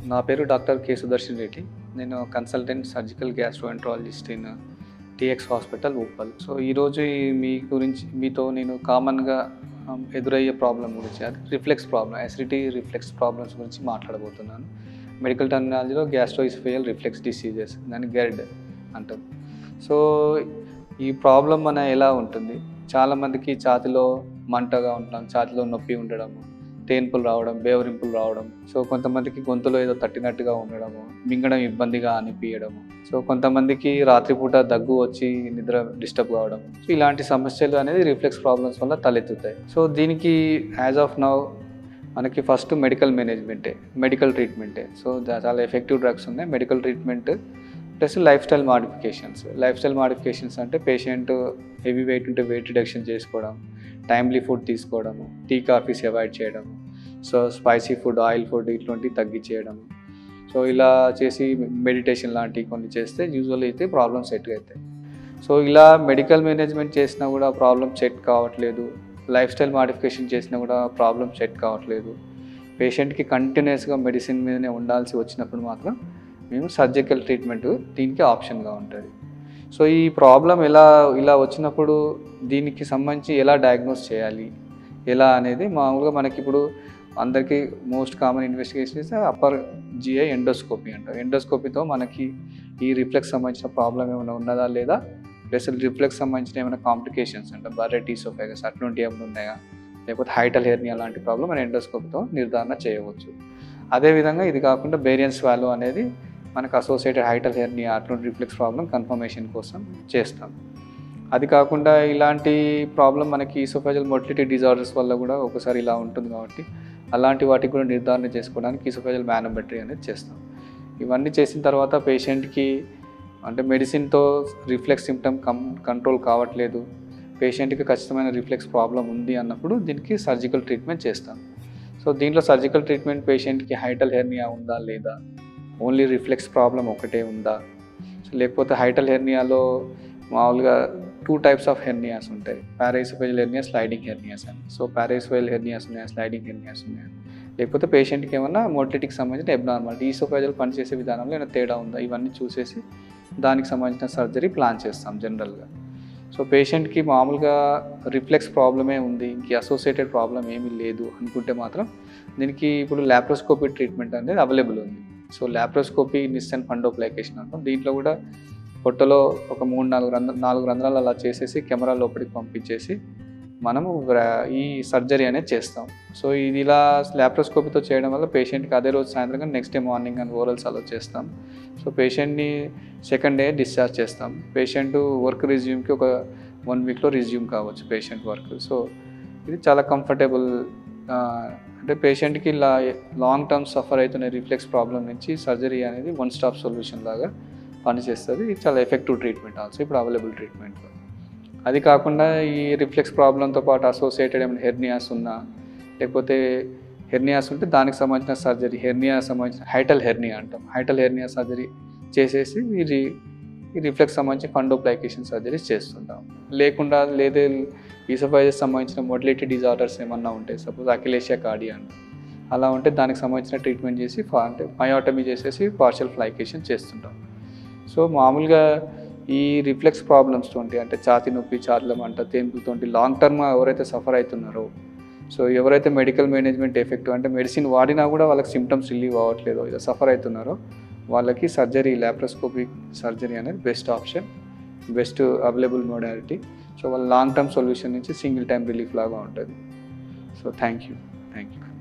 నా పేరు doctor K Sudarshan Reddy నేను consultant surgical gastroenterologist in TX hospital Uppal so ఈరోజు ఈ మీ గురించి మీతో నేను కామన్గా ఎదురయ్యే ప్రాబ్లం గురించి అది reflux problem acidity reflux problems గురించి మాట్లాడబోతున్నాను మెడికల్ టెక్నాలజీలో గ్యాస్ట్రోఇస్ఫియల్ రిఫ్లెక్స్ డిసీజెస్ దాన్ని గెర్డ్ అంటాం సో ఈ ప్రాబ్లం మన ఎలా ఉంటుంది చాలామందికి ఛాతిలో మంటగా ఉండడం ఛాతిలో నొప్పి ఉండడము తేన్పులు రావడం బేవరింపులు రావడం సో కొంతమందికి గొంతులో ఏదో తట్టినట్టుగా ఉండడము మింగడం ఇబ్బందిగా అనిపించడము సో కొంతమందికి రాత్రిపూట దగ్గు వచ్చి నిద్ర డిస్టర్బ్ కావడం సో ఇలాంటి సమస్యలు అనేది రిఫ్లెక్స్ ప్రాబ్లమ్స్ వల్ల తలెత్తుతాయి సో దీనికి యాజ్ ఆఫ్ నౌ మనకి ఫస్ట్ మెడికల్ మేనేజ్మెంటే మెడికల్ ట్రీట్మెంటే సో దా- చాలా ఎఫెక్టివ్ డ్రగ్స్ ఉన్నాయి medical treatment plus lifestyle modifications lifestyle modifications అంటే పేషెంట్ హెవీ వెయిట్ ఉంటే వెయిట్ రిడక్షన్ చేసుకోవడం టైమ్లీ ఫుడ్ తీసుకోవడము టీ కాఫీస్ అవాయిడ్ చేయడము so spicy food oil food ఇట్లాంటివి తగ్గించేయడము సో ఇలా చేసి మెడిటేషన్ లాంటివి కొన్ని చేస్తే యూజువల్ అయితే ప్రాబ్లమ్ సెట్ అవుతాయి సో ఇలా మెడికల్ మేనేజ్మెంట్ చేసినా కూడా ప్రాబ్లమ్ సెట్ కావట్లేదు లైఫ్ స్టైల్ మాడిఫికేషన్ చేసినా కూడా ప్రాబ్లమ్ సెట్ కావట్లేదు పేషెంట్కి కంటిన్యూస్గా మెడిసిన్ మీదనే ఉండాల్సి వచ్చినప్పుడు మాత్రం మేము సర్జికల్ ట్రీట్మెంట్ దీనికి ఆప్షన్గా ఉంటుంది సో ఈ ప్రాబ్లం ఎలా ఇలా వచ్చినప్పుడు దీనికి సంబంధించి ఎలా డయాగ్నోస్ చేయాలి ఎలా అనేది మామూలుగా మనకి ఇప్పుడు అందరికీ మోస్ట్ కామన్ ఇన్వెస్టిగేషన్ ఇస్తే అప్పర్ జిఐ ఎండోస్కోపీ అంటారు ఎండోస్కోపీతో మనకి ఈ రిఫ్లెక్స్ సంబంధించిన ప్రాబ్లం ఏమైనా ఉన్నదా లేదా ప్లస్ రిఫ్లెక్స్ సంబంధించిన ఏమైనా కాంప్లికేషన్స్ అంటే బర్రెటీస్ ఆఫ్ అట్లాంటివి ఏమైనా ఉన్నాయా లేకపోతే హైటల్ హెర్నియా లాంటి ప్రాబ్లం మన ఎండోస్కోపీతో నిర్ధారణ చేయవచ్చు అదేవిధంగా ఇది కాకుండా బేరియన్స్ వాల్యూ అనేది మనకు అసోసియేటెడ్ హైటల్ హెర్నియా అటువంటి రిఫ్లెక్స్ ప్రాబ్లం కన్ఫర్మేషన్ కోసం చేస్తాం అది కాకుండా ఇలాంటి ప్రాబ్లం మనకి ఈసోఫేజల్ మొటిలిటీ డిజార్డర్స్ వల్ల కూడా ఒకసారి ఇలా ఉంటుంది కాబట్టి అలాంటి వాటికి కూడా నిర్ధారణ చేసుకోవడానికి ఈసోఫేజల్ మ్యానోమెట్రీ అనేది చేస్తాం ఇవన్నీ చేసిన తర్వాత పేషెంట్కి అంటే మెడిసిన్తో రిఫ్లెక్స్ సిమ్టమ్ కం కంట్రోల్ కావట్లేదు పేషెంట్కి ఖచ్చితమైన రిఫ్లెక్స్ ప్రాబ్లం ఉంది అన్నప్పుడు దీనికి సర్జికల్ ట్రీట్మెంట్ చేస్తాం సో దీంట్లో సర్జికల్ ట్రీట్మెంట్ పేషెంట్కి హైటల్ హెర్నియా ఉందా లేదా ఓన్లీ రిఫ్లెక్స్ ప్రాబ్లం ఒకటే ఉందా సో లేకపోతే హైటల్ హెర్నియాలో మామూలుగా టూ టైప్స్ ఆఫ్ హెర్నియాస్ ఉంటాయి పారాయిసోఫేజల్ హెర్నియా స్లైడింగ్ హెర్నియాస్ అని సో పారాయిసోఫేజల్ హెర్నియాస్ ఉన్నాయా స్లైడింగ్ హెర్నియాస్ ఉన్నాయా లేకపోతే పేషెంట్కి ఏమన్నా మోటిలిటీకి సంబంధించిన ఎబ్నార్మాలిటీ ఈసోఫేజల్ పనిచేసే విధానంలో ఏమైనా తేడా ఉందా ఇవన్నీ చూసేసి దానికి సంబంధించిన సర్జరీ ప్లాన్ చేస్తాం జనరల్గా సో పేషెంట్కి మామూలుగా రిఫ్లెక్స్ ప్రాబ్లమే ఉంది ఇంక అసోసియేటెడ్ ప్రాబ్లం ఏమీ లేదు అనుకుంటే మాత్రం దీనికి ఇప్పుడు ల్యాప్రోస్కోపీ ట్రీట్మెంట్ అనేది అవైలబుల్ ఉంది సో ల్యాప్రోస్కోపీ నిస్సెన్ ఫండోప్లైకేషన్ అంటాం దీంట్లో కూడా పొట్టలో ఒక మూడు నాలుగు రంధ్ర నాలుగు రంధ్రాలు అలా చేసేసి కెమెరా లోపలికి పంపించేసి మనము వ్రా- ఈ సర్జరీ అనేది చేస్తాం సో ఇది ఇలా ల్యాప్రోస్కోపీతో చేయడం వల్ల పేషెంట్కి అదే రోజు సాయంత్రం కానీ నెక్స్ట్ డే మార్నింగ్ అని ఓరల్స్ అలా చేస్తాం సో పేషెంట్ని సెకండ్ డే డిశ్చార్జ్ చేస్తాం పేషెంట్ వర్క్ రిజ్యూమ్కి ఒక వన్ వీక్లో రిజ్యూమ్ కావచ్చు పేషెంట్ వర్క్ సో ఇది చాలా కంఫర్టబుల్ అంటే పేషెంట్కి ఇలా లాంగ్ టర్మ్ సఫర్ అవుతున్న రిఫ్లెక్స్ ప్రాబ్లం నుంచి సర్జరీ అనేది వన్ స్టాప్ సొల్యూషన్ లాగా పనిచేస్తుంది ఇది చాలా ఎఫెక్టివ్ ట్రీట్మెంట్ ఆల్సో ఇప్పుడు అవైలబుల్ ట్రీట్మెంట్ అది కాకుండా ఈ రిఫ్లెక్స్ ప్రాబ్లంతో పాటు అసోసియేటెడ్ ఏమైనా హెర్నియాస్ ఉన్నా లేకపోతే హెర్నియాస్ ఉంటే దానికి సంబంధించిన సర్జరీ హెర్నియా సంబంధించిన హైటల్ హెర్నియా అంటాం హైటల్ హెర్నియా సర్జరీ చేసేసి ఈ రి- ఈ రిఫ్లెక్స్ సంబంధించి ఫండోప్లైకేషన్ సర్జరీస్ చేస్తుంటాం లేకుండా లేదే ఈసోఫైజెస్ సంబంధించిన మొటిలిటీ డిజార్డర్స్ ఏమన్నా ఉంటాయి సపోజ్ అకిలేషియా కార్డియా అంటాం అలా ఉంటే దానికి సంబంధించిన ట్రీట్మెంట్ చేసి ఫా- అంటే మయోటమీ చేసేసి పార్షల్ ఫ్లైకేషన్ చేస్తుంటాం సో మామూలుగా ఈ రిఫ్లెక్స్ ప్రాబ్లమ్స్ తోటి అంటే ఛాతి నొప్పి ఛాతిలో మంట తేన్పులతోటి లాంగ్ టర్మ్ ఎవరైతే సఫర్ అవుతున్నారో సో ఎవరైతే మెడికల్ మేనేజ్మెంట్ ఎఫెక్టివ్ అంటే మెడిసిన్ వాడినా కూడా వాళ్ళకి సిమ్టమ్స్ రిలీవ్ అవ్వట్లేదో ఇలా సఫర్ అవుతున్నారో వాళ్ళకి సర్జరీ ల్యాప్రోస్కోపిక్ సర్జరీ అనేది best option best available modality so వాళ్ళ లాంగ్ టర్మ్ సొల్యూషన్ నుంచి సింగిల్ టైం రిలీఫ్ లాగా ఉంటుంది so thank you thank you